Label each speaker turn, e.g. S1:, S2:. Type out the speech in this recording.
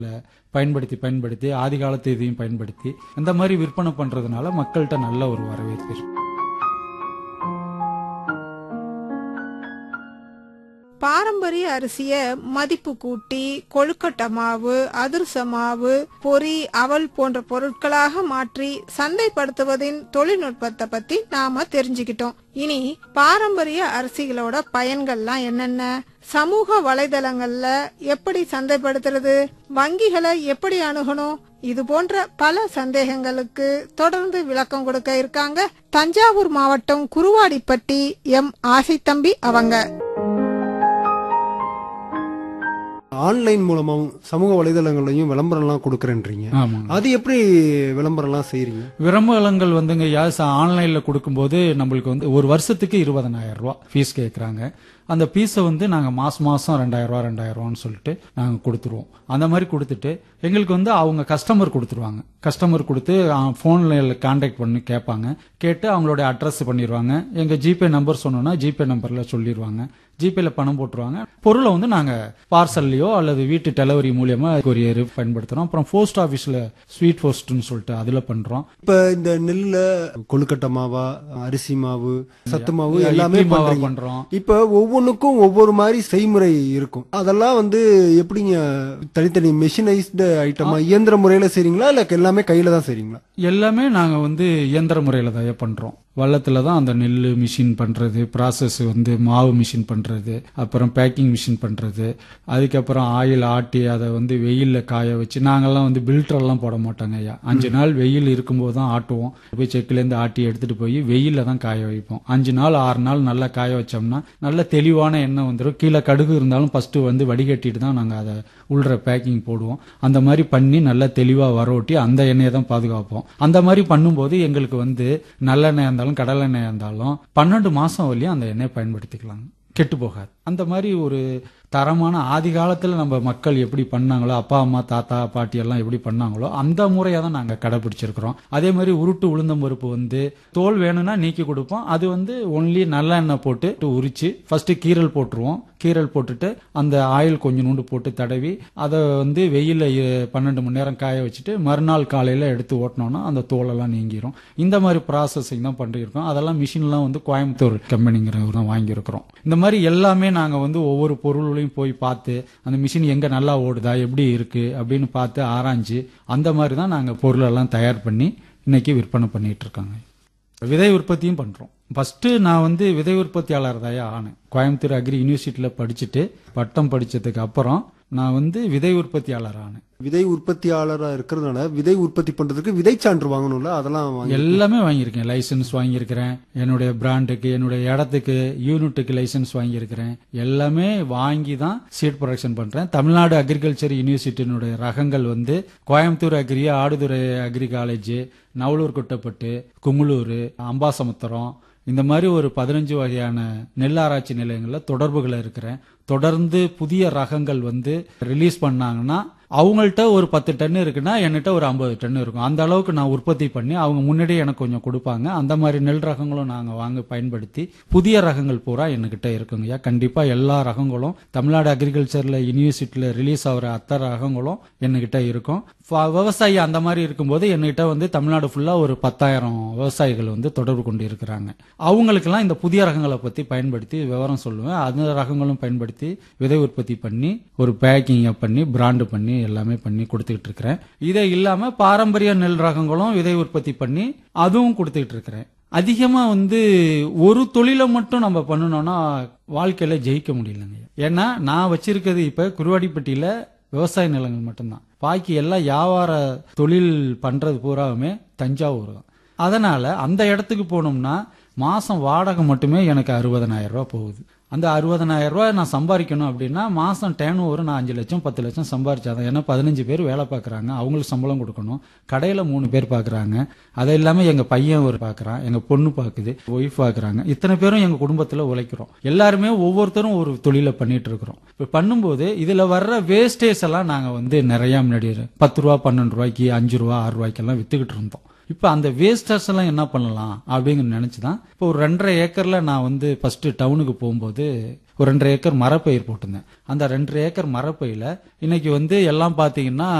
S1: பயன்படுத்தி பயன்படுத்தி ஆதி காலத்து இதையும் பயன்படுத்தி இந்த மாதிரி விற்பனை பண்றதுனால மக்கள்கிட்ட நல்ல ஒரு வரவேற்பு இருக்கு.
S2: பாரம்பரிய அரிசிய மதிப்பு கூட்டி கொழுக்கட்டை மாவு அதிர்ச மாவு பொரி அவல் போன்ற பொருட்களாக மாற்றி சந்தைப்படுத்துவதின் தொழில்நுட்பத்தை பத்தி நாம தெரிஞ்சுக்கிட்டோம் இனி பாரம்பரிய அரிசிகளோட பயன்கள்லாம் என்னென்ன சமூக வலைதளங்கள்ல எப்படி சந்தைப்படுத்துறது வங்கிகளை எப்படி அணுகணும் இது போன்ற பல சந்தேகங்களுக்கு தொடர்ந்து விளக்கம் கொடுக்க இருக்காங்க தஞ்சாவூர் மாவட்டம் குருவாடிப்பட்டி எம் ஆசைத்தம்பி அவங்க
S3: ஆன்லைன் மூலமாவும் சமூக வலைதளங்களையும் விளம்பரம்லாம் கொடுக்குறேன்றீங்க
S1: ஆமாங்க
S3: அது எப்படி விளம்பரம்லாம் செய்றீங்க
S1: விளம்பரங்கள் வந்துங்க யாஸ் ஆன்லைன்ல கொடுக்கும்போது நம்மளுக்கு வந்து ஒரு வருஷத்துக்கு இருபதனாயிரம் ரூபாய் ஃபீஸ் கேட்குறாங்க அந்த ஃபீஸை வந்து நாங்கள் மாசம் மாசம் ரெண்டாயிரம் ரூபா ரெண்டாயிரம் ரூபான்னு சொல்லிட்டு நாங்கள் கொடுத்துருவோம் அந்த மாதிரி கொடுத்துட்டு எங்களுக்கு வந்து அவங்க கஸ்டமர் கொடுத்துருவாங்க கஸ்டமர் கொடுத்து ஃபோனில் கான்டாக்ட் பண்ணி கேட்பாங்க கேட்டு அவங்களோட அட்ரஸ் பண்ணிடுவாங்க எங்கள் ஜிபே நம்பர் சொன்னோன்னா ஜிபே நம்பரில் சொல்லிடுவாங்க ஜிபேல பணம் போட்டுருவாங்க பொருளை வந்து நாங்கள் பார்சல்லையோ அல்லது வீட்டு டெலிவரி மூலியமா கொரியர் பயன்படுத்துகிறோம் அப்புறம் போஸ்ட் ஆஃபீஸில் ஸ்வீட் போஸ்ட்னு சொல்லிட்டு அதில் பண்ணுறோம்
S3: இப்ப இந்த நெல்ல கொழுக்கட்டை மாவா அரிசி மாவு சத்து மாவு எல்லாமே
S1: இட்லி மாவா
S3: பண்றீங்க
S1: பண்றோம்
S3: இப்ப ஒவ்வொன்றுக்கும் ஒவ்வொரு மாதிரி செய்முறை இருக்கும் அதெல்லாம் வந்து எப்படிங்க தனித்தனி மெஷினைஸ்டு ஐட்டமா இயந்திர முறையில செய்றீங்களா இல்ல எல்லாமே கையில தான் செய்றீங்களா
S1: எல்லாமே நாங்க வந்து இயந்திர முறையில தான் பண்றோம் வள்ளத்துல தான் அந்த நெல் மிஷின் பண்றது ப்ராசஸ் வந்து மாவு மிஷின் பண்றது அப்புறம் பேக்கிங் மிஷின் பண்றது அதுக்கப்புறம் ஆயில் ஆட்டி அதை வந்து வெயில்ல காய வச்சு நாங்கெல்லாம் வந்து பில்டர் எல்லாம் போட மாட்டோங்க ஐயா அஞ்சு நாள் வெயில் இருக்கும்போது தான் ஆட்டுவோம் போய் செக்குல இருந்து ஆட்டி எடுத்துட்டு போய் வெயில்ல தான் காய வைப்போம் அஞ்சு நாள் ஆறு நாள் நல்லா காய வச்சோம்னா நல்ல தெளிவான எண்ணெய் வந்துடும் கீழே கடுகு இருந்தாலும் ஃபர்ஸ்ட் வந்து வடிகட்டிட்டு தான் நாங்க அதை உள்ற பேக்கிங் போடுவோம் அந்த மாதிரி பண்ணி நல்லா தெளிவா வரோட்டி அந்த எண்ணெயை தான் பாதுகாப்போம் அந்த மாதிரி பண்ணும்போது எங்களுக்கு வந்து நல்லெண்ணெய் இருந்தாலும் கடலெண்ணெய் இருந்தாலும் பன்னெண்டு மாசம் வரையும் அந்த எண்ணெயை பயன்படுத்திக்கலாம் கெட்டு போகாது அந்த மாதிரி ஒரு தரமான ஆதி காலத்துல நம்ம மக்கள் எப்படி பண்ணாங்களோ அப்பா அம்மா தாத்தா பாட்டி எல்லாம் எப்படி பண்ணாங்களோ அந்த முறையை தான் நாங்க கடைபிடிச்சிருக்கிறோம் அதே மாதிரி உருட்டு உளுந்தம் பருப்பு வந்து தோல் வேணும்னா நீக்கி கொடுப்போம் அது வந்து ஒன்லி நல்லெண்ணெய் போட்டு உரிச்சு ஃபர்ஸ்ட் கீரல் போட்டுருவோம் கீரல் போட்டுட்டு அந்த ஆயில் கொஞ்சம் நூண்டு போட்டு தடவி அதை வந்து வெயில்ல இ- பன்னெண்டு மணி நேரம் காய வச்சுட்டு மறுநாள் காலையில எடுத்து ஓட்டினோம்னா அந்த தோலெல்லாம் நீங்கிரும் இந்த மாதிரி ப்ராசஸிங் தான் பண்ணிருக்கோம் அதெல்லாம் மிஷின்லாம் வந்து கோயம்புத்தூர் கம்பெனிங்கிற தான் வாங்கியிருக்கிறோம் இந்த மாதிரி எல்லாமே நாங்க வந்து ஒவ்வொரு பொருளையும் போய் பார்த்து அந்த மிஷின் எங்க நல்லா ஓடுதா எப்படி இருக்கு அப்படின்னு பார்த்து ஆராய்ஞ்சு அந்த மாதிரி தான் நாங்க பொருளெல்லாம் தயார் பண்ணி இன்னைக்கு விற்பனை பண்ணிட்டு இருக்காங்க விதை உற்பத்தியும் பண்றோம் ஃபர்ஸ்ட் நான் வந்து விதை உற்பத்தியாளர் தாயா ஆனேன் கோயம்புத்தூர் அக்ரி யூனிவர்சிட்டியில படிச்சுட்டு பட்டம் படிச்சதுக்கு அப்புறம் நான் வந்து விதை உற்பத்தியாளர் ஆனேன்
S3: விதை உற்பத்தியாளரா இருக்கிறதுனால விதை உற்பத்தி பண்றதுக்கு விதை சான்று வாங்கணும்ல அதெல்லாம் வாங்கி
S1: எல்லாமே வாங்கியிருக்கேன் லைசென்ஸ் வாங்கியிருக்கிறேன் என்னுடைய பிராண்டுக்கு என்னுடைய இடத்துக்கு யூனிட்டுக்கு லைசென்ஸ் வாங்கியிருக்கிறேன் எல்லாமே வாங்கி தான் சீட் ப்ரொடக்ஷன் பண்றேன் தமிழ்நாடு அக்ரிகல்ச்சர் யூனிவர்சிட்டியினுடைய ரகங்கள் வந்து Coimbatore agri Aduthurai agri college Navalur Kuttapattu Kumulur Ambasamudram இந்த மாதிரி ஒரு பதினஞ்சு வகையான நெல் ஆராய்ச்சி நிலையங்கள்ல தொடர்புகள் இருக்கிறேன் தொடர்ந்து புதிய ரகங்கள் வந்து ரிலீஸ் பண்ணாங்கன்னா அவங்கள்ட்ட ஒரு பத்து டன் இருக்குன்னா என்கிட்ட ஒரு ஐம்பது டன் இருக்கும் அந்த அளவுக்கு நான் உற்பத்தி பண்ணி அவங்க முன்னாடியே எனக்கு கொஞ்சம் கொடுப்பாங்க அந்த மாதிரி நெல் ரகங்களும் நாங்கள் வாங்க பயன்படுத்தி புதிய ரகங்கள் பூரா என்கிட்ட இருக்குங்கய்யா கண்டிப்பா எல்லா ரகங்களும் தமிழ்நாடு அக்ரிகல்ச்சர்ல யூனிவர்சிட்டியில ரிலீஸ் ஆகிற அத்தனை ரகங்களும் என்கிட்ட இருக்கும் ஃப- விவசாயி அந்த மாதிரி இருக்கும்போது என்கிட்ட வந்து தமிழ்நாடு ஃபுல்லா ஒரு பத்தாயிரம் விவசாயிகள் வந்து தொடர்பு கொண்டு இருக்கிறாங்க அவங்களுக்கெல்லாம் இந்த புதிய ரகங்களை பத்தி பயன்படுத்தி விவரம் சொல்லுவேன் அந்த ரகங்களும் பயன்படுத்தி விதை உற்பத்தி பண்ணி ஒரு பேக்கிங்கை பண்ணி பிராண்டு பண்ணி எல்லாமே பண்ணி கொடுத்துக்கிட்டு இருக்கிறேன் இதை இல்லாம பாரம்பரிய நெல் ரகங்களும் விதை உற்பத்தி பண்ணி அதுவும் கொடுத்துக்கிட்டு இருக்கிறேன் அதிகமா வந்து ஒரு தொழிலை மட்டும் நம்ம பண்ணணும்னா வாழ்க்கையில ஜெயிக்க முடியலங்க ஏன்னா நான் வச்சிருக்கிறது இப்ப குருவாடிப்பட்டியில விவசாய நிலங்கள் மட்டும்தான் பாக்கி எல்லாம் வியாபார தொழில் பண்றது பூராவுமே தஞ்சாவூர் தான் அதனால அந்த இடத்துக்கு போனோம்னா மாசம் வாடகை மட்டுமே எனக்கு அறுபதனாயிரம் ரூபாய் போகுது அந்த அறுபதனாயிரம் ரூபாய் நான் சம்பாதிக்கணும் அப்படின்னா மாசம் டேன் ஓவர் நான் அஞ்சு லட்சம் பத்து லட்சம் சம்பாரிச்சாதான் ஏன்னா பதினஞ்சு பேர் வேலை பார்க்குறாங்க அவங்களுக்கு சம்பளம் கொடுக்கணும் கடையில் மூணு பேர் பார்க்குறாங்க அது இல்லாமல் எங்கள் பையன் ஒரு பார்க்குறான் எங்கள் பொண்ணு பார்க்குது ஒய்ஃப் பார்க்குறாங்க இத்தனை பேரும் எங்கள் குடும்பத்தில் உழைக்கிறோம் எல்லாருமே ஒவ்வொருத்தரும் ஒரு தொழிலை பண்ணிட்டு இருக்கிறோம் இப்போ பண்ணும்போது இதில் வர்ற வேஸ்டேஜ் எல்லாம் நாங்கள் வந்து நிறையா முன்னாடி பத்து ரூபா பன்னெண்டு ரூபாய்க்கு அஞ்சு ரூபா ஆறு ரூபாய்க்கெல்லாம் வித்துக்கிட்டு இருந்தோம் இப்போ அந்த வேஸ்டர்ஸ் எல்லாம் என்ன பண்ணலாம் அப்படிங்கிற நினைச்சு தான் இப்போ ஒரு ரெண்டரை ஏக்கர்ல நான் வந்து ஃபர்ஸ்ட் டவுனுக்கு போகும்போது ஒரு ரெண்டரை ஏக்கர் மரப்பயிர் போட்டிருந்தேன் அந்த ரெண்டரை ஏக்கர் மரப்பயில இன்னைக்கு வந்து எல்லாம் பாத்தீங்கன்னா